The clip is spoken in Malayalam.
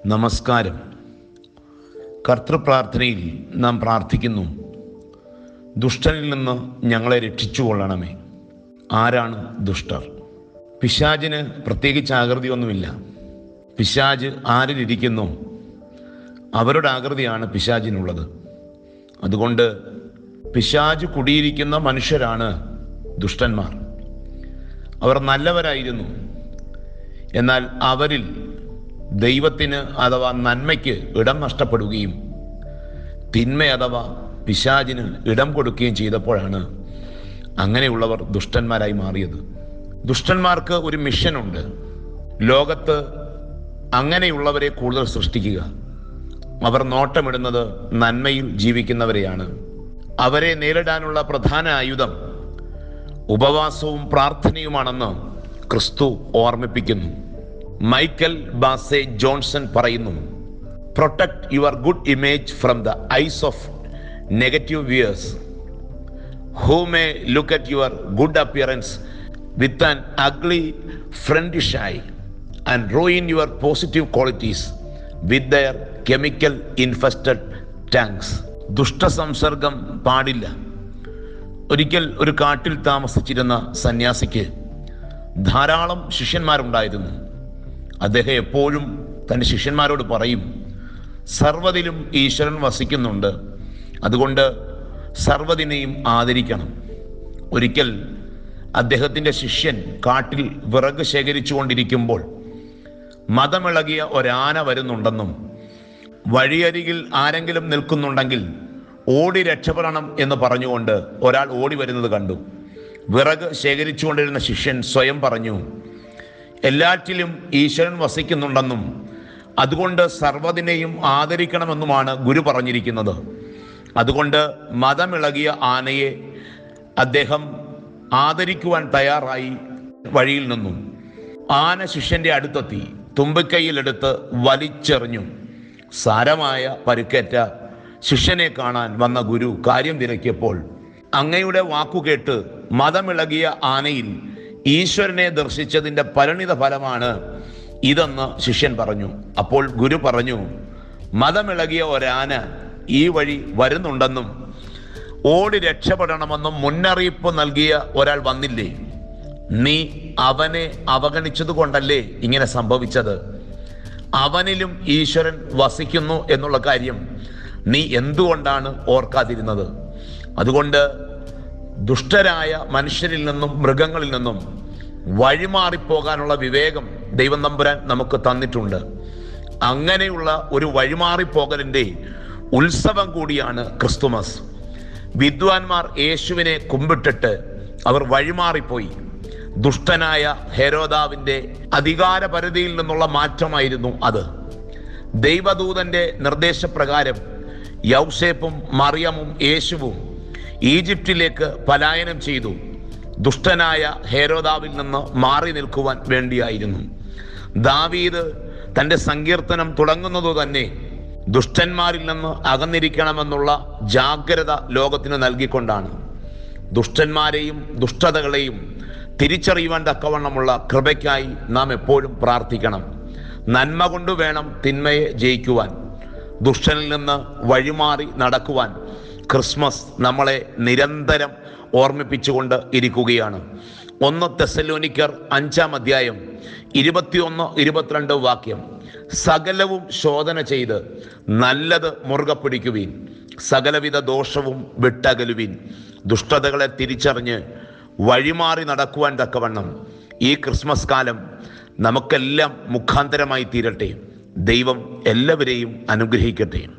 നമസ്കാരം കർത്തൃപ്രാർത്ഥനയിൽ നാം പ്രാർത്ഥിക്കുന്നു ദുഷ്ടനിൽ നിന്ന് ഞങ്ങളെ രക്ഷിച്ചു കൊള്ളണമേ ആരാണ് ദുഷ്ടർ പിശാചിന് പ്രത്യേകിച്ച് ആകൃതിയൊന്നുമില്ല പിശാജ് ആരിലിരിക്കുന്നു അവരുടെ ആകൃതിയാണ് പിശാചിനുള്ളത് അതുകൊണ്ട് പിശാജ് കുടിയിരിക്കുന്ന മനുഷ്യരാണ് ദുഷ്ടന്മാർ അവർ നല്ലവരായിരുന്നു എന്നാൽ അവരിൽ ദൈവത്തിന് അഥവാ നന്മയ്ക്ക് ഇടം നഷ്ടപ്പെടുകയും തിന്മ അഥവാ പിശാചിന് ഇടം കൊടുക്കുകയും ചെയ്തപ്പോഴാണ് അങ്ങനെയുള്ളവർ ദുഷ്ടന്മാരായി മാറിയത് ദുഷ്ടന്മാർക്ക് ഒരു മിഷനുണ്ട് ലോകത്ത് അങ്ങനെയുള്ളവരെ കൂടുതൽ സൃഷ്ടിക്കുക അവർ നോട്ടമിടുന്നത് നന്മയിൽ ജീവിക്കുന്നവരെയാണ് അവരെ നേരിടാനുള്ള പ്രധാന ആയുധം ഉപവാസവും പ്രാർത്ഥനയുമാണെന്ന് ക്രിസ്തു ഓർമ്മിപ്പിക്കുന്നു മൈക്കൽ ബാസെ ജോൺസൺ പറയുന്നു protect your good image from the eyes of negative viewers who may look at your good appearance with an ugly fiendish eye and ruin your positive qualities with their chemical infested tanks ദുഷ്ടസംസർഗം പാടില്ല ഒരിക്കൽ ഒരു കാട്ടിൽ താമസിച്ചിരുന്ന സന്യാസിക്ക് ധാരാളം ശിഷ്യന്മാരുണ്ടായിരുന്നു അദ്ദേഹം എപ്പോഴും തൻ്റെ ശിഷ്യന്മാരോട് പറയും സർവ്വതിലും ഈശ്വരൻ വസിക്കുന്നുണ്ട് അതുകൊണ്ട് സർവ്വതിനെയും ആദരിക്കണം ഒരിക്കൽ അദ്ദേഹത്തിൻ്റെ ശിഷ്യൻ കാട്ടിൽ വിറക് ശേഖരിച്ചു കൊണ്ടിരിക്കുമ്പോൾ മതമിളകിയ ഒരാന വരുന്നുണ്ടെന്നും വഴിയരികിൽ ആരെങ്കിലും നിൽക്കുന്നുണ്ടെങ്കിൽ ഓടി രക്ഷപ്പെടണം എന്ന് പറഞ്ഞുകൊണ്ട് ഒരാൾ ഓടി വരുന്നത് കണ്ടു വിറക് ശേഖരിച്ചുകൊണ്ടിരുന്ന ശിഷ്യൻ സ്വയം പറഞ്ഞു എല്ലാറ്റിലും ഈശ്വരൻ വസിക്കുന്നുണ്ടെന്നും അതുകൊണ്ട് സർവ്വതിനെയും ആദരിക്കണമെന്നുമാണ് ഗുരു പറഞ്ഞിരിക്കുന്നത് അതുകൊണ്ട് മതമിളകിയ ആനയെ അദ്ദേഹം ആദരിക്കുവാൻ തയ്യാറായി വഴിയിൽ നിന്നു ആന ശിഷ്യന്റെ അടുത്തെത്തി തുമ്പിക്കൈയിലെടുത്ത് വലിച്ചെറിഞ്ഞു സാരമായ പരുക്കേറ്റ ശിഷ്യനെ കാണാൻ വന്ന ഗുരു കാര്യം തിരക്കിയപ്പോൾ അങ്ങയുടെ വാക്കുകേട്ട് മതമിളകിയ ആനയിൽ ഈശ്വരനെ ദർശിച്ചതിൻ്റെ പരിണിത ഫലമാണ് ഇതെന്ന് ശിഷ്യൻ പറഞ്ഞു അപ്പോൾ ഗുരു പറഞ്ഞു മതമിളകിയ ഒരാന ഈ വഴി വരുന്നുണ്ടെന്നും ഓടി രക്ഷപ്പെടണമെന്നും മുന്നറിയിപ്പ് നൽകിയ ഒരാൾ വന്നില്ലേ നീ അവനെ അവഗണിച്ചത് കൊണ്ടല്ലേ ഇങ്ങനെ സംഭവിച്ചത് അവനിലും ഈശ്വരൻ വസിക്കുന്നു എന്നുള്ള കാര്യം നീ എന്തുകൊണ്ടാണ് ഓർക്കാതിരുന്നത് അതുകൊണ്ട് ദുഷ്ടരായ മനുഷ്യരിൽ നിന്നും മൃഗങ്ങളിൽ നിന്നും വഴിമാറിപ്പോകാനുള്ള വിവേകം ദൈവം നമ്പുരാൻ നമുക്ക് തന്നിട്ടുണ്ട് അങ്ങനെയുള്ള ഒരു വഴിമാറിപ്പോകലിൻ്റെ ഉത്സവം കൂടിയാണ് ക്രിസ്തുമസ് വിദ്വാൻമാർ യേശുവിനെ കുമ്പിട്ടിട്ട് അവർ വഴിമാറിപ്പോയി ദുഷ്ടനായ ഹെരോദാവിൻ്റെ അധികാര പരിധിയിൽ നിന്നുള്ള മാറ്റമായിരുന്നു അത് ദൈവദൂതന്റെ നിർദ്ദേശപ്രകാരം യൗസേപ്പും മറിയമും യേശുവും ഈജിപ്തിലേക്ക് പലായനം ചെയ്തു ദുഷ്ടനായ ഹേരോദാവിൽ നിന്ന് മാറി നിൽക്കുവാൻ വേണ്ടിയായിരുന്നു ദാവീദ് തൻ്റെ സങ്കീർത്തനം തുടങ്ങുന്നത് തന്നെ ദുഷ്ടന്മാരിൽ നിന്ന് അകന്നിരിക്കണമെന്നുള്ള ജാഗ്രത ലോകത്തിന് നൽകിക്കൊണ്ടാണ് ദുഷ്ടന്മാരെയും ദുഷ്ടതകളെയും തിരിച്ചറിയുവാൻ തക്കവണ്ണമുള്ള കൃപയ്ക്കായി നാം എപ്പോഴും പ്രാർത്ഥിക്കണം നന്മ കൊണ്ട് വേണം തിന്മയെ ജയിക്കുവാൻ ദുഷ്ടനിൽ നിന്ന് വഴിമാറി നടക്കുവാൻ ക്രിസ്മസ് നമ്മളെ നിരന്തരം ഓർമ്മിപ്പിച്ചുകൊണ്ട് ഇരിക്കുകയാണ് ഒന്ന് തെസലോനിക്കർ അഞ്ചാം അധ്യായം ഇരുപത്തിയൊന്ന് ഇരുപത്തിരണ്ട് വാക്യം സകലവും ശോധന ചെയ്ത് നല്ലത് മുറുകെ പിടിക്കുവീൻ സകലവിധ ദോഷവും വിട്ടകലുവീൻ ദുഷ്ടതകളെ തിരിച്ചറിഞ്ഞ് വഴിമാറി നടക്കുവാൻ തക്കവണ്ണം ഈ ക്രിസ്മസ് കാലം നമുക്കെല്ലാം മുഖാന്തരമായി തീരട്ടെ ദൈവം എല്ലാവരെയും അനുഗ്രഹിക്കട്ടെ